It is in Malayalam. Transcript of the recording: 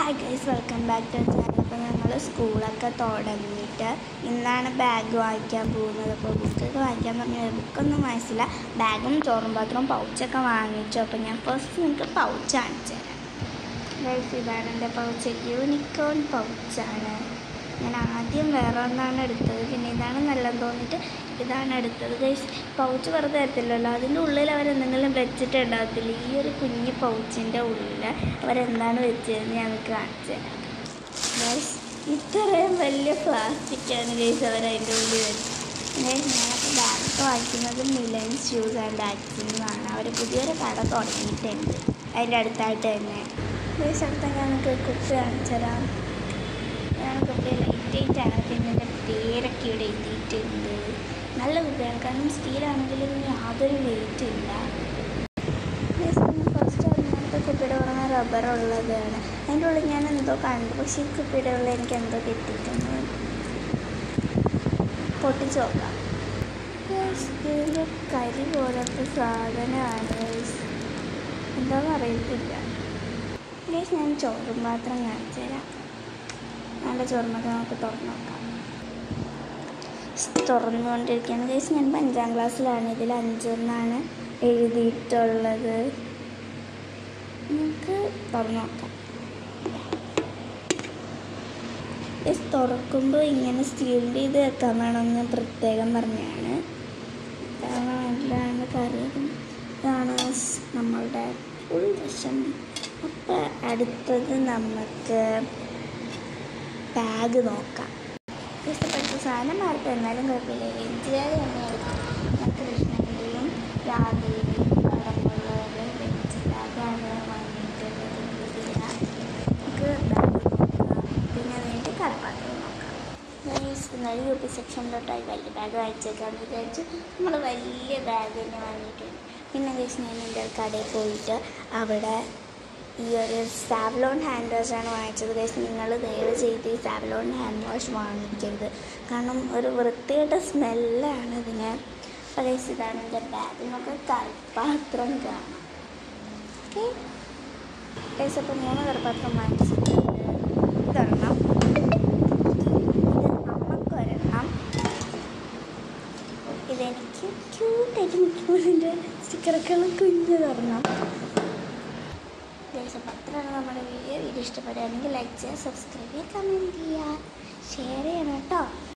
Hi guys welcome back to channel അപ്പോൾ ഞങ്ങൾ സ്കൂളൊക്കെ തുടങ്ങിയിട്ട് ഇന്നാണ് ബാഗ് വാങ്ങിക്കാൻ പോകുന്നത് അപ്പോൾ ബുക്കൊക്കെ വാങ്ങിക്കാൻ പറഞ്ഞത് ബുക്കൊന്നും വാങ്ങിച്ചില്ല ബാഗും ചോറും പാത്രവും പൗച്ചൊക്കെ വാങ്ങിച്ചു അപ്പോൾ ഞാൻ ഫസ്റ്റ് നിങ്ങൾക്ക് പൗച്ച് കാണിച്ചു തരാം ഗൈസ് ഇതാണ് എൻ്റെ പൗച്ച് യൂണിക്കോൺ പൗച്ചാണ് ഞാൻ ആദ്യം വേറെ ഒന്നാണ് എടുത്തത് പിന്നെ ഇതാണ് നല്ലതെന്ന് തോന്നിയിട്ട് ഇതാണ് എടുത്തത് ഗൈസ് പൗച്ച് വെറുതെ തരത്തില്ലല്ലോ അതിൻ്റെ ഉള്ളിൽ അവരെന്തെങ്കിലും വെച്ചിട്ട് ഉണ്ടാകത്തില്ല ഈ ഒരു കുഞ്ഞ് പൗച്ചിൻ്റെ ഉള്ളിൽ അവരെന്താണ് വെച്ചതെന്ന് ഞാൻ നിങ്ങൾക്ക് കാണിച്ചു തരാം ഗൈസ് ഇത്രയും വലിയ പ്ലാസ്റ്റിക്കാണ് ഗൈസ് അവർ അതിൻ്റെ ഉള്ളിൽ വെച്ചത് ഗൈസ് ഞാനപ്പോൾ ബാഗൊക്കെ വാങ്ങിക്കുന്നത് മിലൻ ഷൂസ് ആൻഡ് ബാഗ്സിൽ നിന്നാണ് അവർ പുതിയൊരു കട തുടങ്ങിയിട്ടുണ്ട് അതിൻ്റെ അടുത്തായിട്ട് തന്നെ ഗൈസ് അടുത്ത ഞാൻ നിങ്ങൾക്ക് കുപ്പി കാണിച്ചു തരാം ഞാൻ കുപ്പി ലൈറ്റ് ആയിട്ടാണ് പിന്നെ എൻ്റെ പേരൊക്കെ ഇവിടെ എഴുതിയിട്ടുണ്ട് നല്ല കുപ്പിയാണ് കാരണം സ്റ്റീലാണെങ്കിലും യാതൊരു വെയിറ്റും ഇല്ല ഫസ്റ്റ് ഒന്നാമത്തെ കുപ്പിയുടെ പുറമെ റബ്ബർ ഉള്ളതാണ് അതിൻ്റെ ഉള്ളിൽ ഞാൻ എന്തോ കണ്ടു പക്ഷേ ഈ കുപ്പിയുടെ ഉള്ളിൽ എനിക്ക് എന്തോ കിട്ടിയിട്ടുണ്ട് പൊട്ടിച്ച് നോക്കാം Guys, ഇതിൻ്റെ കരി പോലത്തെ സാധനമാണ് guys. എന്താണെന്ന് അറിയത്തില്ല ഗൈസ് ഞാൻ ചോറും പാത്രം കാണിച്ചു തരാം നല്ല ചോറും പാത്രം നമുക്ക് തുറന്ന് നോക്കാം തുറന്നുകൊണ്ടിരിക്കുകയാണ് ഗൈസ് ഞാൻ ഇപ്പം അഞ്ചാം ക്ലാസ്സിലാണ് ഇതിൽ അഞ്ചെന്നാണ് എഴുതിയിട്ടുള്ളത് നമുക്ക് തുറന്ന് നോക്കാം ഗൈസ് തുറക്കുമ്പോൾ ഇങ്ങനെ സ്റ്റീലിൻ്റെ ഇത് വെക്കാൻ വേണമെന്ന് പ്രത്യേകം പറഞ്ഞാണ് കാരണം അതിലാണ് കറി ഇതാണ് നമ്മളുടെ ഫുൾ വശം അപ്പോൾ അടുത്തത് നമുക്ക് ബാഗ് നോക്കാം ഇഷ്ടപ്പെട്ട സാധനം മാർക്ക് എന്നാലും കുഴപ്പമില്ല വെഞ്ചുകാരി തന്നെ എടുക്കും ഞാൻ കൃഷ്ണൻ്റെയും രാധയുടെയും പടമുള്ളത് വെഞ്ച് ബാഗാണ് വാങ്ങിയിട്ടുള്ളത് ഇതില്ല നമുക്ക് ബാഗ് നോക്കാം പിന്നെ വേണ്ടി കടപ്പാത്രം നോക്കാം എന്നാലും യു പി സെക്ഷനിലോട്ടായി വലിയ ബാഗ് വാങ്ങിച്ചേക്കാന്ന് വിചാരിച്ചു നമ്മൾ വലിയ ബാഗ് തന്നെ വാങ്ങിയിട്ടുണ്ട് പിന്നെ ഗൈസ് ഞാൻ എൻ്റെ കടയിൽ പോയിട്ട് അവിടെ ഈ ഒരു സാവലോൺ ഹാൻഡ് വാഷാണ് വാങ്ങിച്ചത് ഗൈസ് നിങ്ങൾ ദയവ് ചെയ്ത് ഈ സാവലോൺ ഹാൻഡ് വാഷ് വാങ്ങിക്കരുത് കാരണം ഒരു വൃത്തിയുടെ സ്മെല്ലാണ് ഇതിന് അപ്പോൾ ഗൈസ് ഇതാണ് എൻ്റെ ബാഗ് നമുക്ക് കൽപ്പാത്രം കാണാം ഓക്കെ ഗൈസ് അപ്പോൾ മൂന്ന് കൽപ്പാത്രം വാങ്ങിച്ചിട്ടുണ്ട് ഇതൊരെണ്ണം ഇത് അമ്മക്കൊരെണ്ണം ഇതെനിക്ക് ക്യൂട്ടായിട്ട് മിക്കുമ്പോഴതിൻ്റെ സ്റ്റിക്കറൊക്കെയുള്ള കുഞ്ഞ് തരണം ഗൈസ് അപ്പോൾ അത്രയാണ് നമ്മുടെ വീഡിയോ വീഡിയോ ഇഷ്ടപ്പെടുകയാണെങ്കിൽ ലൈക്ക് ചെയ്യുക സബ്സ്ക്രൈബ് ചെയ്യുക കമൻറ്റ് ചെയ്യുക ഷെയർ ചെയ്യണം കേട്ടോ